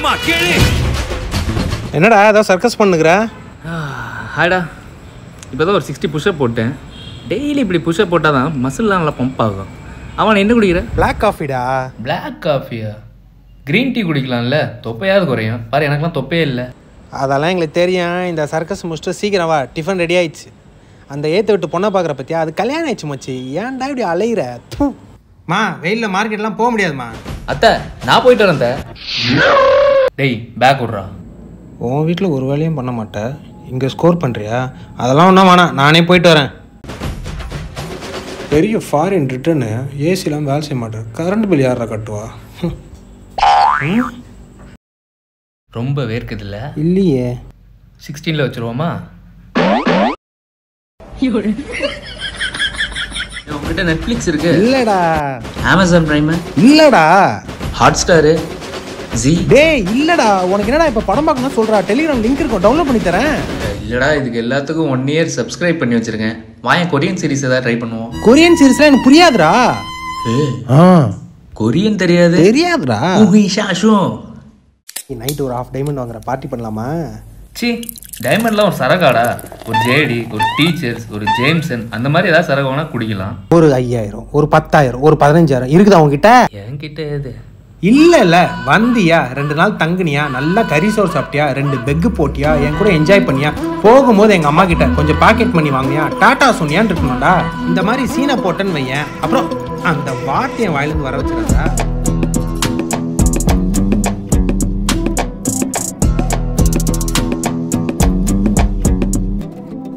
கேளுமா கேளு என்னடா ஏதோ சர்க்கஸ் பண்ணுகிற ஹாய்டா இப்போ தான் ஒரு சிக்ஸ்டி புஷ்அப் போட்டேன் டெய்லி இப்படி புஷ்அப் போட்டால் தான் மசில்லாம் நல்லா பம்ப் ஆகும் அவன் என்ன குடிக்கிற பிளாக் காஃபிடா பிளாக் காஃபியா க்ரீன் டீ குடிக்கலாம்ல தொப்பையாவது குறையும் பாரு எனக்குலாம் தொப்பையே இல்லை அதெல்லாம் எங்களுக்கு தெரியும் இந்த சர்க்கஸ் முடிச்சுட்டு சீக்கிரம் வா டிஃபன் ரெடி ஆயிடுச்சு அந்த ஏற்ற விட்டு பொண்ணை பார்க்குற பத்தியா அது கல்யாணம் ஆயிடுச்சு மச்சி ஏன்டா இப்படி அலையிற தூ மா வெயிலில் மார்க்கெட்லாம் போக முடியாதுமா அத்தை நான் போயிட்டு வரேன் அத்தை. டேய் பேக் விட்றா உன் வீட்டில் ஒரு வேலையும் பண்ண மாட்டேன் இங்கே ஸ்கோர் பண்ணுறியா அதெல்லாம் ஒன்றும் வேணாம் நானே போயிட்டு வரேன் பெரிய ஃபாரின் ரிட்டர்னு ஏசிலாம் வேலை செய்ய மாட்டேன் கரண்ட் பில் யாரா கட்டுவா ஹம். ம்? ரொம்ப வேர்க்குதுல்ல இல்லையே சிக்ஸ்டீனில் வச்சுருவோமா உங்ககிட்ட நெட்ஃப்ளிக்ஸ் இருக்கு இல்லடா அமேசான் பிரைமு இல்லடா ஹாட் ஸ்டாரு ஜி டேய் இல்லடா உனக்கு என்னடா இப்போ படம் பார்க்கணும் சொல்றா டெலிகிராம் லிங்க் இருக்கும் டவுன்லோட் பண்ணி தரேன் இல்லடா இதுக்கு எல்லாத்துக்கும் ஒன் இயர் சப்ஸ்கிரைப் பண்ணி வச்சிருக்கேன் வாயன் கொரியன் சீரிஸ் ஏதாவது ட்ரை பண்ணுவோம் கொரியன் சீரிஸ்லாம் எனக்கு புரியாதுடா ஆ கொரியன் தெரியாது தெரியாதுடா ஷாஷும் நைட் ஒரு ஹாஃப் டைமண்ட் வாங்குற பார்ட்டி பண்ணலாமா சி டைமண்ட்லாம் ஒரு சரகாடா ஒரு ஜேடி ஒரு டீச்சர்ஸ் ஒரு ஜேம்சன் அந்த மாதிரி ஏதாவது சரகு வேணா குடிக்கலாம் ஒரு ஐயாயிரம் ஒரு பத்தாயிரம் ஒரு பதினஞ்சாயிரம் இருக்குதா உங்ககிட்ட என்கிட்ட எது இல்ல இல்ல வந்தியா ரெண்டு நாள் தங்குனியா நல்லா கறி சோறு சாப்பிட்டியா ரெண்டு பெக்கு போட்டியா என் கூட என்ஜாய் பண்ணியா போகும்போது எங்க அம்மா கிட்ட கொஞ்சம் பாக்கெட் பண்ணி வாங்கினியா டாடா சொன்னியான்னு இருக்கணும்டா இந்த மாதிரி சீனை போட்டேன்னு வையேன் அப்புறம் அந்த வார்த்தையை வாயிலிருந்து வர வச்சிடாதா